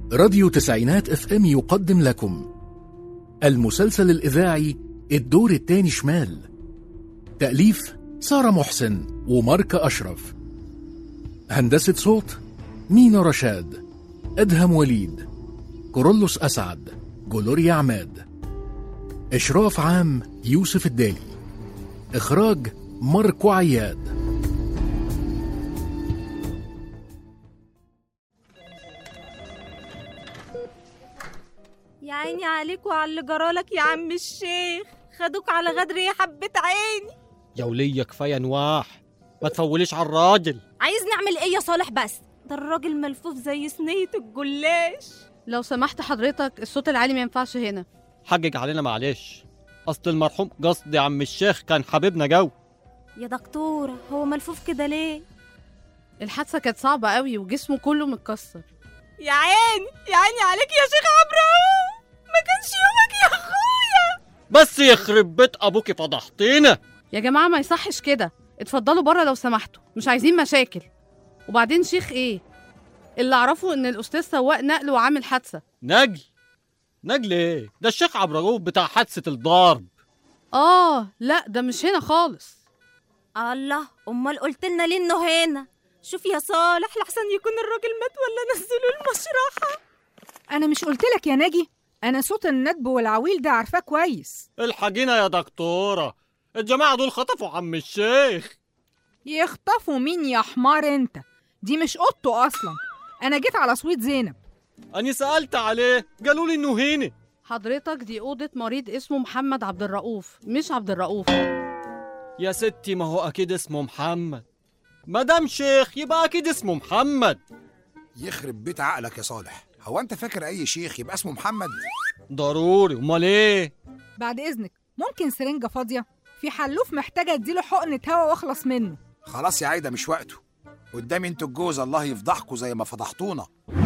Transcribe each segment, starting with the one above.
راديو تسعينات اف ام يقدم لكم المسلسل الإذاعي الدور التاني شمال تأليف سارة محسن وماركة أشرف هندسة صوت مينا رشاد أدهم وليد كورولوس أسعد جلوريا عماد إشراف عام يوسف الدالي إخراج ماركو عياد يا عيني عليك وعلى اللي جرالك يا عم الشيخ خدوك على غدر يا حبة عيني يا ولية كفاية نواح ما تفوليش على الراجل عايز نعمل ايه يا صالح بس ده الراجل ملفوف زي صينية الجلاش لو سمحت حضرتك الصوت العالي ما ينفعش هنا حجج علينا معلش أصل المرحوم قصدي عم الشيخ كان حبيبنا جو يا دكتورة هو ملفوف كده ليه الحادثة كانت صعبة قوي وجسمه كله متكسر يا عيني يا عيني عليك يا شيخ عبرو ما كانش يومك يا اخويا بس يخرب بيت أبوكي فضحتينا يا جماعة ما يصحش كده اتفضلوا بره لو سمحتوا مش عايزين مشاكل وبعدين شيخ ايه اللي اعرفه ان الاستاذ سواق نقل وعامل حادثة نجل نجل ايه ده الشيخ عبد الرؤوف بتاع حادثة الضرب اه لا ده مش هنا خالص الله امال قلت لنا ليه انه هنا شوف يا صالح لحسن يكون الراجل مات ولا نزلوا المشرحة أنا مش قلت لك يا ناجي أنا صوت الندب والعويل ده عارفاه كويس الحاجينا يا دكتورة الجماعة دول خطفوا عم الشيخ يخطفوا مين يا حمار أنت دي مش أوضته أصلا أنا جيت على صويت زينب أنا سألت عليه قالوا لي إنه هنا حضرتك دي أوضة مريض اسمه محمد عبد الرؤوف مش عبد الرؤوف يا ستي ما هو أكيد اسمه محمد مدام شيخ يبقى أكيد اسمه محمد يخرب بيت عقلك يا صالح هو انت فاكر اي شيخ يبقى اسمه محمد ضروري أمال إيه بعد إذنك ممكن سرنجة فاضية في حلوف محتاجة اديله حقنة هوا واخلص منه خلاص يا عايده مش وقته قدامي انتوا الجوز الله يفضحكوا زي ما فضحتونا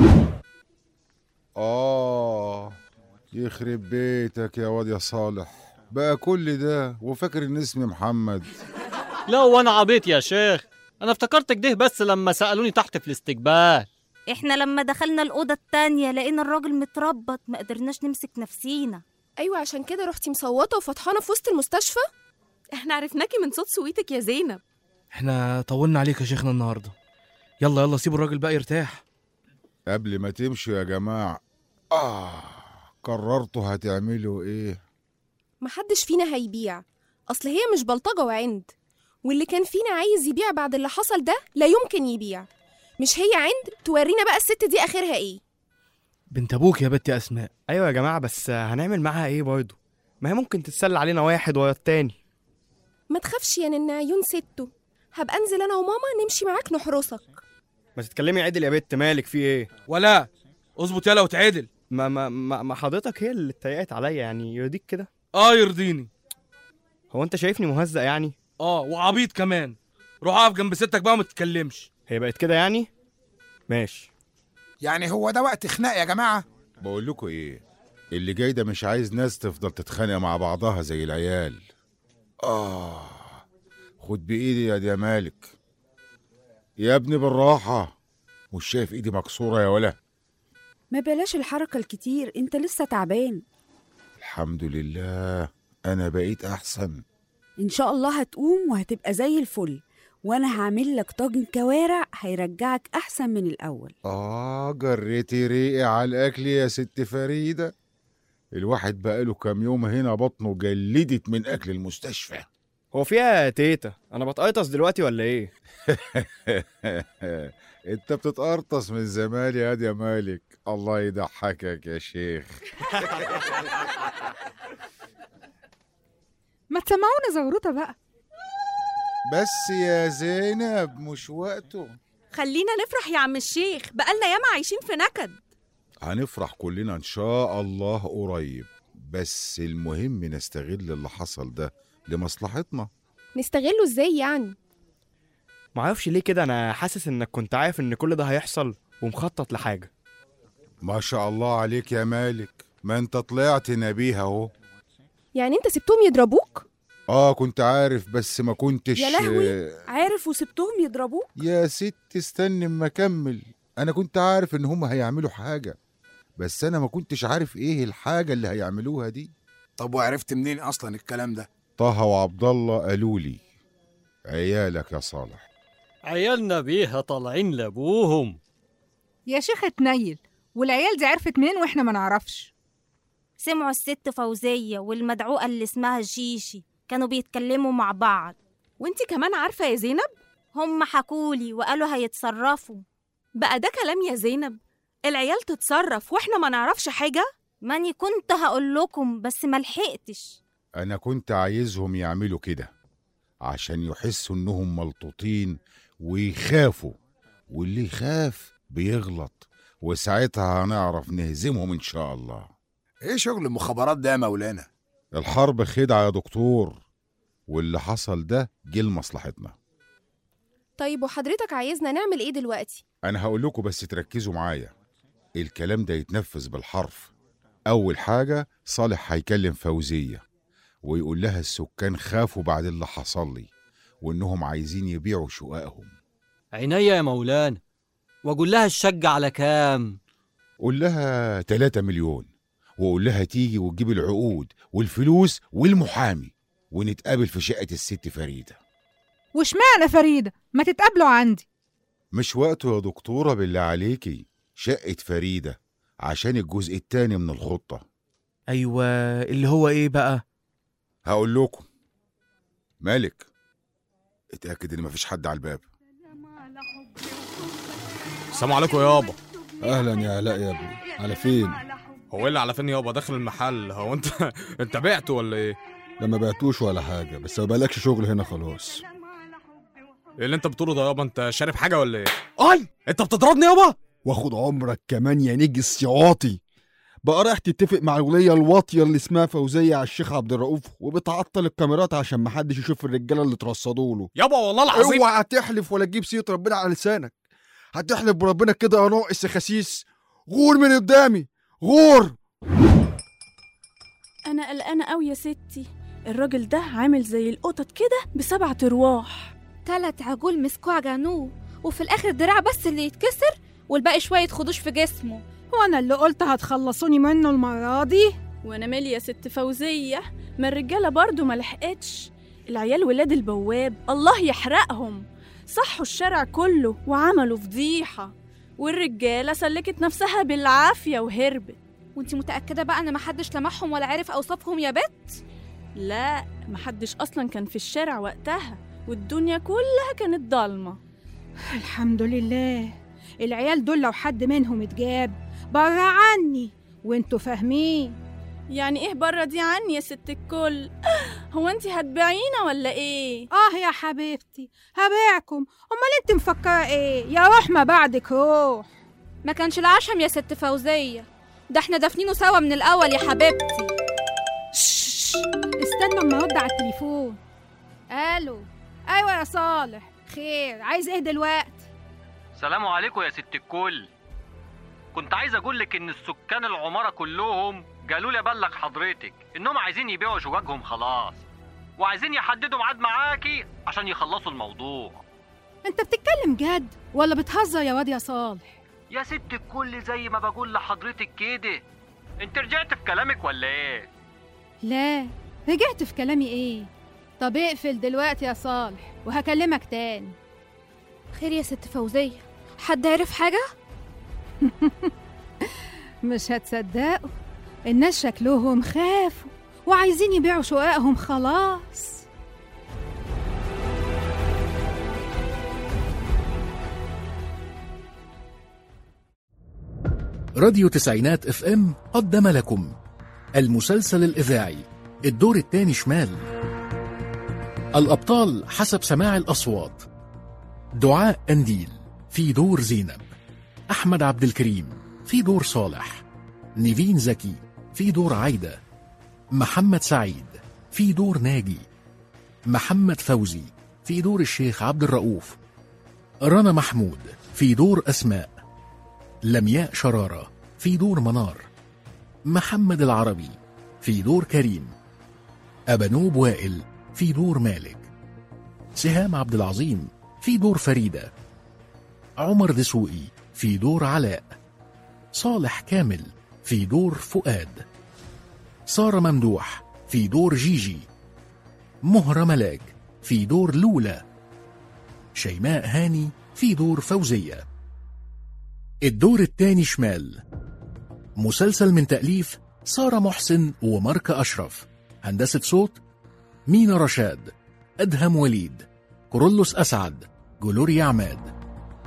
آه يخرب بيتك يا واد يا صالح بقى كل ده وفاكر ان اسمي محمد لا وأنا عبيط يا شيخ أنا افتكرت كده بس لما سألوني تحت في الاستقبال احنا لما دخلنا الأوضة التانية لقينا الراجل متربط ما قدرناش نمسك نفسينا ايوه عشان كده رحتي مصوته وفطحانه في وسط المستشفى احنا عرفناكي من صوت سويتك يا زينب احنا طولنا عليك يا شيخنا النهارده يلا يلا سيبوا الراجل بقى يرتاح قبل ما تمشوا يا جماعة آه قررتوا هتعملوا ايه محدش فينا هيبيع اصل هي مش بلطجه وعند واللي كان فينا عايز يبيع بعد اللي حصل ده لا يمكن يبيع مش هي عند تورينا بقى الست دي اخرها ايه بنت ابوك يا بنت يا اسماء ايوه يا جماعه بس هنعمل معاها ايه برضه ما هي ممكن تتسلى علينا واحد ورا التاني ما تخافش يا نن عيون ستو هبقى انزل انا وماما نمشي معاك نحرسك ما تتكلمي عدل يا بت مالك في ايه ولا اظبط يلا وتعدل ما ما ما, ما حضرتك هي اللي اتريقت عليا يعني يرضيك كده اه يرضيني هو انت شايفني مهزأ يعني اه وعبيط كمان روح اقف جنب ستك بقى وما تتكلمش هي بقت كده يعني ماشي يعني هو ده وقت خناق يا جماعه بقول لكم ايه اللي جاي ده مش عايز ناس تفضل تتخانق مع بعضها زي العيال آه خد بإيدي يا دي يا مالك يا ابني بالراحة مش شايف إيدي مكسورة يا ولا ما بلاش الحركة الكتير انت لسه تعبان الحمد لله أنا بقيت أحسن ان شاء الله هتقوم وهتبقى زي الفل وانا هعمل لك طاجن كوارع هيرجعك احسن من الاول آه جريتي ريقي على الأكل يا ست فريدة الواحد بقاله كام يوم هنا بطنه جلدت من أكل المستشفى هو فيها يا تيتا انا بتقيطس دلوقتي ولا ايه انت بتتقرطس من زمان يا واد يا مالك الله يضحكك يا شيخ ما تسمعونا زغروطة بقى بس يا زينب مش وقته خلينا نفرح يا عم الشيخ بقالنا ياما عايشين في نكد هنفرح كلنا ان شاء الله قريب بس المهم نستغل اللي حصل ده لمصلحتنا نستغله ازاي يعني معرفش ليه كده انا حاسس انك كنت عارف ان كل ده هيحصل ومخطط لحاجه ما شاء الله عليك يا مالك ما انت طلعت نبيه اهو يعني انت سبتهم يضربوك اه كنت عارف بس ما كنتش يا لهوي آه، عارف وسبتهم يضربوك يا ست استني اما اكمل انا كنت عارف ان هم هيعملوا حاجه بس انا ما كنتش عارف ايه الحاجه اللي هيعملوها دي طب وعرفت منين اصلا الكلام ده طه وعبد الله قالوا لي عيالك يا صالح عيالنا بيها طالعين لابوهم يا شيخ اتنيل والعيال دي عرفت منين واحنا ما نعرفش سمعوا الست فوزية والمدعوقة اللي اسمها شيشي كانوا بيتكلموا مع بعض وانتي كمان عارفة يا زينب هم حكولي وقالوا هيتصرفوا بقى ده كلام يا زينب العيال تتصرف واحنا ما نعرفش حاجة ماني كنت هقول لكم بس ملحقتش انا كنت عايزهم يعملوا كده عشان يحسوا انهم ملطوطين ويخافوا واللي يخاف بيغلط وساعتها هنعرف نهزمهم ان شاء الله ايه شغل المخابرات ده يا مولانا الحرب خدعة يا دكتور واللي حصل ده جه لمصلحتنا طيب وحضرتك عايزنا نعمل ايه دلوقتي انا هقول لكم بس تركزوا معايا الكلام ده يتنفذ بالحرف اول حاجة صالح هيكلم فوزية ويقول لها السكان خافوا بعد اللي حصل لي وانهم عايزين يبيعوا شققهم عينيا يا مولانا واقول لها الشقة على كام قول لها 3 مليون وقول لها تيجي وتجيب العقود والفلوس والمحامي ونتقابل في شقة الست فريدة واشمعنى فريدة ما تتقابلوا عندي مش وقته يا دكتورة بالله عليكي شقة فريدة عشان الجزء التاني من الخطة ايوه اللي هو ايه بقى هقول لكم مالك اتأكد ان مفيش حد على الباب السلام عليكم يابا اهلا يا علاء يا ابني على فين هو ايه اللي على فين يابا داخل المحل هو انت انت بعته ولا ايه ده ما بعتوش ولا حاجه بس ما بقالكش شغل هنا خلاص ايه اللي انت بتقوله ده يابا انت شارب حاجه ولا ايه اي انت بتضربني يابا واخد عمرك كمان يا نجس يا واطي بقى رايح تتفق مع الولية الواطية اللي اسمها فوزية على الشيخ عبد الرؤوف وبتعطل الكاميرات عشان محدش يشوف الرجالة اللي اترصدوا له يابا والله العظيم اوعى تحلف ولا تجيب سيرة ربنا على لسانك هتحلف بربنا كده يا ناقص يا خسيس غور من قدامي غور انا قلقانة قوي يا ستي الراجل ده عامل زي القطط كده بسبعة ارواح تلات عجول مسكوه عجنوه وفي الاخر دراع بس اللي يتكسر والباقي شوية خدوش في جسمه وانا اللي قلت هتخلصوني منه المرة دي وانا مالي يا ست فوزية ما الرجالة برضو ما لحقتش العيال ولاد البواب الله يحرقهم صحوا الشارع كله وعملوا فضيحة والرجالة سلكت نفسها بالعافية وهربت وانتي متأكدة بقى ان محدش لمحهم ولا عرف اوصافهم يا بت لا محدش اصلا كان في الشارع وقتها والدنيا كلها كانت ضلمة الحمد لله العيال دول لو حد منهم اتجاب بره عني وانتوا فاهمين يعني ايه بره دي عني يا ست الكل هو انت هتبيعينا ولا ايه اه يا حبيبتي هبيعكم امال انت مفكره ايه يا روح ما بعدك روح ما كانش العشم يا ست فوزية ده احنا دافنينه سوا من الاول يا حبيبتي شش استنى اما ارد على التليفون الو ايوه يا صالح خير عايز ايه دلوقتي سلام عليكم يا ست الكل كنت عايز اقول لك ان السكان العماره كلهم قالوا لي ابلغ حضرتك انهم عايزين يبيعوا شققهم خلاص وعايزين يحددوا ميعاد معاكي عشان يخلصوا الموضوع انت بتتكلم جد ولا بتهزر يا واد يا صالح يا ست الكل زي ما بقول لحضرتك كده انت رجعت في كلامك ولا ايه لا رجعت في كلامي ايه طب اقفل دلوقتي يا صالح وهكلمك تاني خير يا ست فوزية حد عرف حاجة؟ مش هتصدقوا الناس شكلهم خافوا وعايزين يبيعوا شققهم خلاص راديو تسعينات اف ام قدم لكم المسلسل الإذاعي الدور الثاني شمال الأبطال حسب سماع الأصوات دعاء أنديل في دور زينب أحمد عبد الكريم في دور صالح نيفين زكي في دور عايدة محمد سعيد في دور ناجي محمد فوزي في دور الشيخ عبد الرؤوف رنا محمود في دور أسماء لمياء شرارة في دور منار محمد العربي في دور كريم أبنوب وائل في دور مالك سهام عبد العظيم في دور فريدة عمر دسوقي في دور علاء صالح كامل في دور فؤاد سارة ممدوح في دور جيجي مهرة ملاك في دور لولا شيماء هاني في دور فوزية الدور التاني شمال مسلسل من تأليف سارة محسن وماركة أشرف هندسة صوت مينا رشاد أدهم وليد كورولوس أسعد جلوريا عماد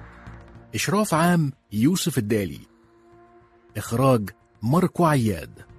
إشراف عام يوسف الدالي إخراج ماركو عياد